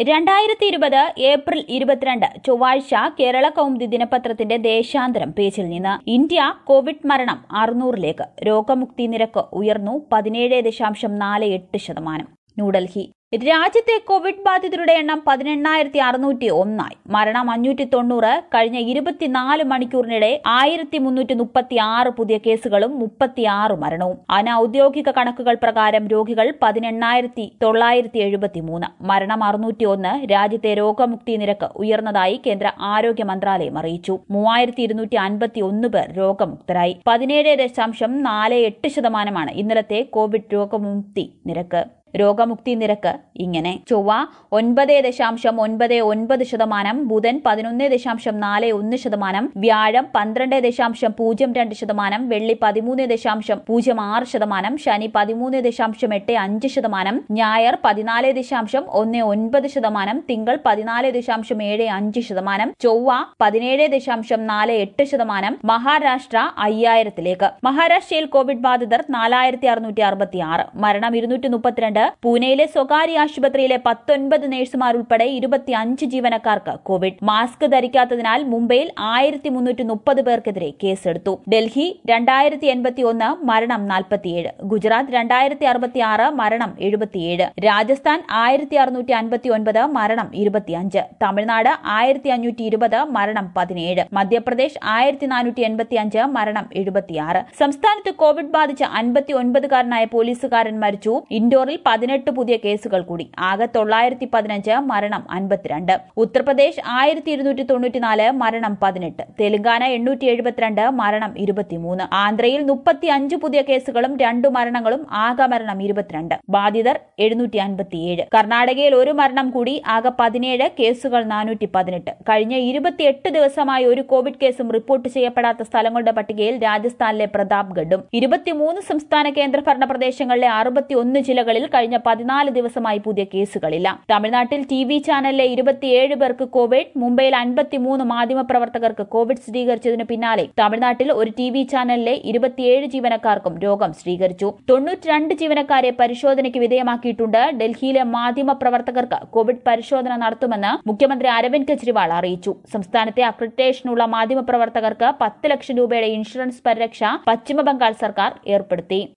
രണ്ടായിരത്തി ഇരുപത് ഏപ്രിൽ ഇരുപത്തിരണ്ട് ചൊവ്വാഴ്ച കേരള കൗമുദി ദിനപത്രത്തിന്റെ ദേശാന്തരം പേജിൽ നിന്ന് ഇന്ത്യ കോവിഡ് മരണം അറുന്നൂറിലേക്ക് രോഗമുക്തി നിരക്ക് ഉയർന്നു പതിനേഴ് ദശാംശം നാല് എട്ട് ശതമാനം ന്യൂഡൽഹി രാജ്യത്തെ കോവിഡ് ബാധിതരുടെ എണ്ണം പതിനെണ്ണായിരത്തി അറുന്നൂറ്റി ഒന്നായി മരണം അഞ്ഞൂറ്റി തൊണ്ണൂറ് കഴിഞ്ഞ ഇരുപത്തിനാല് മണിക്കൂറിനിടെ ആയിരത്തി മുന്നൂറ്റി മുപ്പത്തി ആറ് പുതിയ കേസുകളും മുപ്പത്തിയാറ് മരണവും അനൌദ്യോഗിക കണക്കുകൾ പ്രകാരം രോഗികൾ പതിനെണ്ണായിരത്തി തൊള്ളായിരത്തി എഴുപത്തി മൂന്ന് മരണം അറുന്നൂറ്റി ഒന്ന് രാജ്യത്തെ രോഗമുക്തി നിരക്ക് ഉയർന്നതായി കേന്ദ്ര ആരോഗ്യ മന്ത്രാലയം അറിയിച്ചു മൂവായിരത്തി ഇരുന്നൂറ്റി അൻപത്തി ഒന്ന് പേർ രോഗമുക്തരായി പതിനേഴ് ദശാംശം നാല് എട്ട് ശതമാനമാണ് ഇന്നലത്തെ കോവിഡ് രോഗമുക്തി നിരക്ക് രോഗമുക്തി നിരക്ക് ഇങ്ങനെ ചൊവ്വ ഒൻപത് ദശാംശം ഒൻപത് ഒൻപത് ശതമാനം ബുധൻ പതിനൊന്ന് ദശാംശം നാല് ഒന്ന് ശതമാനം വ്യാഴം പന്ത്രണ്ട് ദശാംശം പൂജ്യം രണ്ട് ശതമാനം വെള്ളി പതിമൂന്ന് ദശാംശം പൂജ്യം ആറ് ശതമാനം ശനി പതിമൂന്ന് ദശാംശം എട്ട് അഞ്ച് ശതമാനം ഞായർ പതിനാല് ദശാംശം ഒന്ന് ഒൻപത് ശതമാനം തിങ്കൾ പതിനാല് ദശാംശം ഏഴ് അഞ്ച് ശതമാനം ചൊവ്വ പതിനേഴ് ദശാംശം നാല് എട്ട് ശതമാനം മഹാരാഷ്ട്ര അയ്യായിരത്തിലേക്ക് മഹാരാഷ്ട്രയിൽ കോവിഡ് ബാധിതർ നാലായിരത്തി അറുന്നൂറ്റി അറുപത്തി ആറ് മരണം ഇരുന്നൂറ്റി മുപ്പത്തിരണ്ട് പൂനെയിലെ സ്വകാര്യ ആശുപത്രിയിലെ പത്തൊൻപത് നഴ്സുമാർ ഉൾപ്പെടെ ഇരുപത്തിയഞ്ച് ജീവനക്കാർക്ക് കോവിഡ് മാസ്ക് ധരിക്കാത്തതിനാൽ മുംബൈയിൽ ആയിരത്തി മുന്നൂറ്റി മുപ്പത് പേർക്കെതിരെ കേസെടുത്തു ഡൽഹി രണ്ടായിരത്തി എൺപത്തി ഒന്ന് മരണം നാൽപ്പത്തിയേഴ് ഗുജറാത്ത് രണ്ടായിരത്തി അറുപത്തി ആറ് മരണം എഴുപത്തിയേഴ് രാജസ്ഥാൻ ആയിരത്തി അറുന്നൂറ്റി അൻപത്തി ഒൻപത് മരണം ഇരുപത്തിയഞ്ച് തമിഴ്നാട് ആയിരത്തി അഞ്ഞൂറ്റി ഇരുപത് മരണം പതിനേഴ് മധ്യപ്രദേശ് ആയിരത്തി നാനൂറ്റി എൺപത്തി അഞ്ച് മരണം എഴുപത്തിയാറ് സംസ്ഥാനത്ത് കോവിഡ് ബാധിച്ച അൻപത്തി ഒൻപതുകാരനായ പോലീസുകാരൻ മരിച്ചു ഇൻഡോറിൽ പതിനെട്ട് പുതിയ കേസുകൾ കൂടി ആകെ തൊള്ളായിരത്തി പതിനഞ്ച് മരണം അൻപത്തിരണ്ട് ഉത്തർപ്രദേശ് ആയിരത്തി ഇരുന്നൂറ്റി തൊണ്ണൂറ്റിനാല് മരണം പതിനെട്ട് തെലങ്കാന എണ്ണൂറ്റി എഴുപത്തിരണ്ട് മരണം ഇരുപത്തിമൂന്ന് ആന്ധ്രയിൽ മുപ്പത്തി അഞ്ച് പുതിയ കേസുകളും രണ്ടു മരണങ്ങളും ആകെ മരണം ഇരുപത്തിരണ്ട് ബാധിതർ എഴുന്നൂറ്റി അൻപത്തിയേഴ് കർണാടകയിൽ ഒരു മരണം കൂടി ആകെ പതിനേഴ് കേസുകൾ നാനൂറ്റി പതിനെട്ട് കഴിഞ്ഞ ഇരുപത്തിയെട്ട് ദിവസമായി ഒരു കോവിഡ് കേസും റിപ്പോർട്ട് ചെയ്യപ്പെടാത്ത സ്ഥലങ്ങളുടെ പട്ടികയിൽ രാജസ്ഥാനിലെ പ്രതാപ്ഗഡും ഇരുപത്തിമൂന്ന് സംസ്ഥാന കേന്ദ്രഭരണ പ്രദേശങ്ങളിലെ അറുപത്തിയൊന്ന് ജില്ലകളിൽ കഴിഞ്ഞ പതിനാല് ദിവസമായി പുതിയ കേസുകളില്ല തമിഴ്നാട്ടിൽ ടി വി ചാനലിലെ ഇരുപത്തിയേഴ് പേർക്ക് കോവിഡ് മുംബൈയിൽ അൻപത്തിമൂന്ന് മാധ്യമപ്രവർത്തകർക്ക് കോവിഡ് സ്ഥിരീകരിച്ചതിനു പിന്നാലെ തമിഴ്നാട്ടിൽ ഒരു ടി വി ചാനലിലെ ഇരുപത്തിയേഴ് ജീവനക്കാർക്കും രോഗം സ്ഥിരീകരിച്ചു തൊണ്ണൂറ്റിരണ്ട് ജീവനക്കാരെ പരിശോധനയ്ക്ക് വിധേയമാക്കിയിട്ടുണ്ട് ഡൽഹിയിലെ മാധ്യമപ്രവർത്തകർക്ക് കോവിഡ് പരിശോധന നടത്തുമെന്ന് മുഖ്യമന്ത്രി അരവിന്ദ് കെജ്രിവാൾ അറിയിച്ചു സംസ്ഥാനത്തെ അക്രഡിറ്റേഷനുള്ള മാധ്യമപ്രവർത്തകർക്ക് പത്ത് ലക്ഷം രൂപയുടെ ഇൻഷുറൻസ് പരിരക്ഷ പശ്ചിമബംഗാൾ സർക്കാർ ഏർപ്പെടുത്തി